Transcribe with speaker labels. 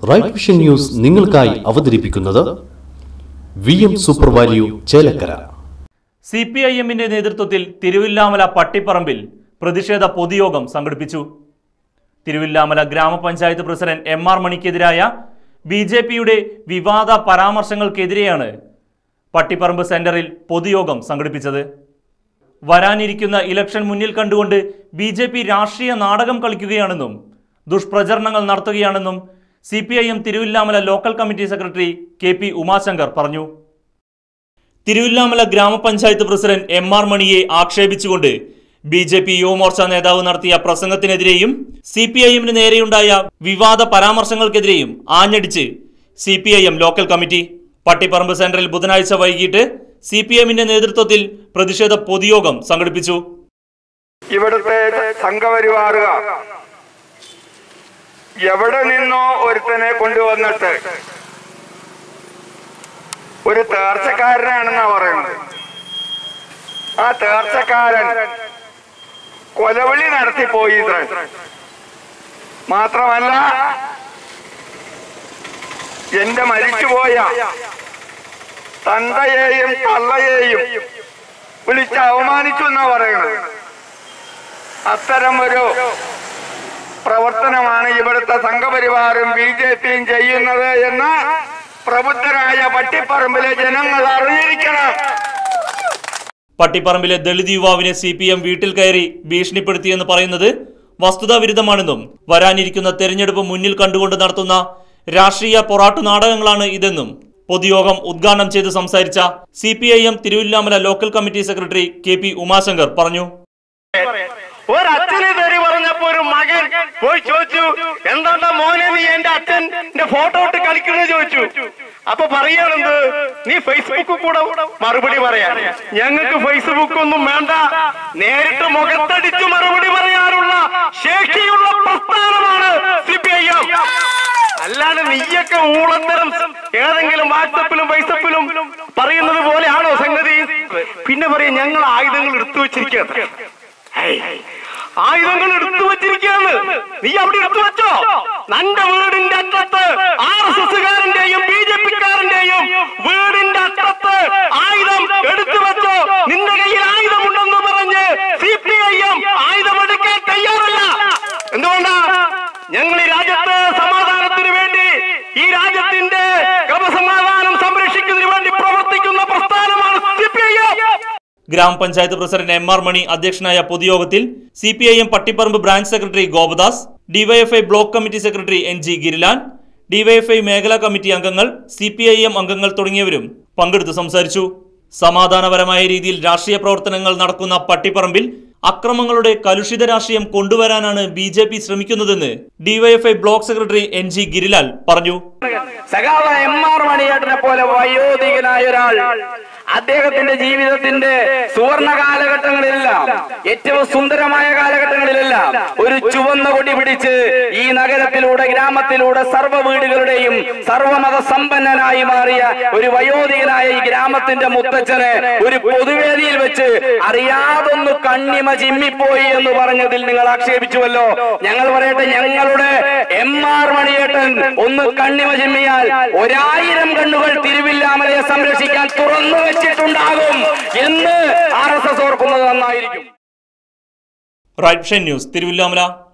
Speaker 1: right vision news നിങ്ങൾക്കായി അവതരിപ്പിക്കുന്നത് V M super value Chelakkara
Speaker 2: C P I എമ്മിന്റെ നേതൃത്വത്തിൽ തിരുവില്ലാമല പട്ടിപ്പറമ്പിൽ പ്രതിഷേധ പൊതുയോഗം സംഘടിപ്പിച്ചു തിരുവില്ലാമല ഗ്രാമപഞ്ചായത്ത് പ്രസിഡന്റ് എം ആർ മണിക്കെതിരായ ബി ജെ പിയുടെ വിവാദ പരാമർശങ്ങൾക്കെതിരെയാണ് പട്ടിപ്പറമ്പ് സെന്ററിൽ പൊതുയോഗം സംഘടിപ്പിച്ചത് വരാനിരിക്കുന്ന ഇലക്ഷൻ മുന്നിൽ കണ്ടുകൊണ്ട് ബി ജെ പി രാഷ്ട്രീയ നാടകം കളിക്കുകയാണെന്നും ദുഷ്പ്രചരണങ്ങൾ നടത്തുകയാണെന്നും C P I M Thiruvilwamala local committee secretary K P Umashankar പറഞ്ഞു തിരുവില്ലാമല ഗ്രാമപഞ്ചായത്ത് പ്രസിഡന്റ് എം ആർ മണിയെ ആക്ഷേപിച്ചുകൊണ്ട് ബി ജെ പി യുവമോർച്ച നേതാവ് നടത്തിയ പ്രസംഗത്തിനെതിരെയും സി പി ഐ എമ്മിന് നേരെയുണ്ടായ വിവാദ പരാമർശങ്ങൾക്കെതിരെയും ആഞ്ഞടിച്ച് C P I M local committee Pattipparamb സെന്ററിൽ ബുധനാഴ്ച വൈകിട്ട് സി പി എമ്മിന്റെ നേതൃത്വത്തിൽ പ്രതിഷേധ പൊതുയോഗം സംഘടിപ്പിച്ചു
Speaker 3: ഇവിടുത്തെ സംഘപരിവാറുകാർ എവിടെ നിന്നോ ഒരുത്തനെ കൊണ്ടുവന്നിട്ട് ഒരു തേർച്ചക്കാരനാണെന്നാ പറയുന്നത് ആ തേർച്ചക്കാരൻ കൊലവിളി നടത്തിപ്പോയി ഇത്ര മാത്രമല്ല എന്റെ മരിച്ചുപോയ തന്തയെയും തള്ളയെയും വിളിച്ച് അവമാനിച്ചു എന്നാ പറയുന്നത് അത്തരം ഒരു പ്രവർത്തനമാണ് ഇവിടുത്തെ സംഘപരിവാറും ബി ജെ പിയും ചെയ്യുന്നത് എന്ന് പ്രബുദ്ധരായ പട്ടിപ്പറമ്പിലെ ജനങ്ങൾ അറിഞ്ഞിരിക്കണം
Speaker 2: പട്ടിപ്പറമ്പിലെ ദളിത് യുവാവിനെ സി പി എം വീട്ടിൽ കയറി ഭീഷണിപ്പെടുത്തിയെന്ന് പറയുന്നത് വസ്തുതാവിരുദ്ധമാണെന്നും വരാനിരിക്കുന്ന തെരഞ്ഞെടുപ്പ് മുന്നിൽ കണ്ടുകൊണ്ട് നടത്തുന്ന രാഷ്ട്രീയ പൊറാട്ടു നാടകങ്ങളാണ് ഇതെന്നും പൊതുയോഗം ഉദ്ഘാടനം ചെയ്ത് സംസാരിച്ച C P I M Thiruvilwamala local committee secretary K P Umashankar പറഞ്ഞു
Speaker 4: ഒരച്ഛനെ തെറി പറഞ്ഞപ്പോ ഒരു മകൻ പോയി ചോദിച്ചു എന്താണ്ടാ മോനെ നീ എന്റെ അച്ഛന്റെ ഫോട്ടോ ഇട്ട് കളിക്കുന്നത് ചോദിച്ചു അപ്പൊ പറയാണെന്ത് നീ ഫേസ്ബുക്കിൽ കൂടെ മറുപടി പറയാ ഞങ്ങൾക്ക് ഫേസ്ബുക്ക് ഒന്നും വേണ്ട നേരിട്ട് മുഖത്തടിച്ച് മറുപടി പറയാനുള്ള ശേഷിയുള്ള പ്രസ്ഥാനമാണ് സി പി ഐ എം അല്ലാതെ നീയൊക്കെ ഊളത്തരം ഏതെങ്കിലും വാട്സപ്പിലും ഫേസ്ബുക്കിലും പറയുന്നത് പോലെയാണോ സംഗതി പിന്നെ പറയാം ഞങ്ങൾ ആയുധങ്ങൾ എടുത്തു വെച്ചിരിക്കുക ആയുധങ്ങൾ എടുത്തു വെച്ചിരിക്കുകയാണ് നീ അവിടെ എടുത്തു വെച്ചോ നിന്റെ വീടിന്റെ അറ്റത്ത് ആർ എസ് എസ്കാരന്റെയും ബി ജെ പിക്കാരന്റെയും വീടിന്റെ അറ്റത്ത് ആയുധം എടുത്തു വെച്ചോ നിന്റെ കയ്യിൽ ആയുധമുണ്ടെന്ന് പറഞ്ഞ് സി പി ഐ എം ആയുധമെടുക്കാൻ തയ്യാറല്ല എന്തുകൊണ്ടാ ഞങ്ങൾ ഈ രാജ്യത്ത് സമാധാനത്തിന് വേണ്ടി ഈ രാജ്യത്തിന്റെ ക്രമസമാധാനം സംരക്ഷിക്കുന്നതിന് വേണ്ടി പ്രവർത്തിക്കുന്ന പ്രസ്ഥാനമാണ് സി പി ഐ എം
Speaker 2: ഗ്രാമപഞ്ചായത്ത് പ്രസിഡന്റ് എം ആർ മണി അധ്യക്ഷനായ പൊതുയോഗത്തിൽ C P I M Pattipparamb branch secretary Gopadas DYFI block committee secretary N G ഗിരിലാൻ ഡിവൈഎഫ്ഐ മേഖലാ കമ്മിറ്റി അംഗങ്ങൾ സി പി ഐ എം അംഗങ്ങൾ തുടങ്ങിയവരും പങ്കെടുത്ത് സംസാരിച്ചു സമാധാനപരമായ രീതിയിൽ രാഷ്ട്രീയ പ്രവർത്തനങ്ങൾ നടക്കുന്ന പട്ടിപ്പറമ്പിൽ അക്രമങ്ങളുടെ കലുഷിത രാഷ്ട്രീയം കൊണ്ടുവരാനാണ് ബി ജെ പി ശ്രമിക്കുന്നതെന്ന് DYFI block secretary N G Girilal പറഞ്ഞു
Speaker 4: സഖാവ് എം ആർ മണിയേട്ടനെ പോലെ വയോധികനായ ഒരാൾ അദ്ദേഹത്തിന്റെ ജീവിതത്തിന്റെ സുവർണ കാലഘട്ടങ്ങളിലെല്ലാം ഏറ്റവും സുന്ദരമായ കാലഘട്ടങ്ങളിലെല്ലാം ഒരു ചുവന്ന കൊടി പിടിച്ച് ഈ നഗരത്തിലൂടെ ഗ്രാമത്തിലൂടെ സർവ്വ വീടുകളുടെയും സർവമത സമ്പന്നനായി മാറിയ ഒരു വയോധികനായ ഈ ഗ്രാമത്തിന്റെ മുത്തച്ഛനെ ഒരു പൊതുവേദിയിൽ വെച്ച് അറിയാതൊന്ന് കണ്ണിമ ചിമ്മിപ്പോയി എന്ന് പറഞ്ഞതിൽ നിങ്ങൾ ആക്ഷേപിച്ചുവല്ലോ ഞങ്ങൾ പറയട്ടെ ഞങ്ങളുടെ എം ആർ മണിയേട്ടൻ ഒന്ന് കണ്ണിമ ചിമ്മിയാൽ ഒരായിരം കണ്ണുകൾ തിരുവില്ലാമലയെ സംരക്ഷിക്കാൻ തുറന്നു വെച്ചിട്ടുണ്ടാകും എന്ന് ആർ എസ് എസ് ഓർക്കുന്നത് നന്നായിരിക്കും
Speaker 2: റൈറ്റ് ന്യൂസ് തിരുവില്ലാമല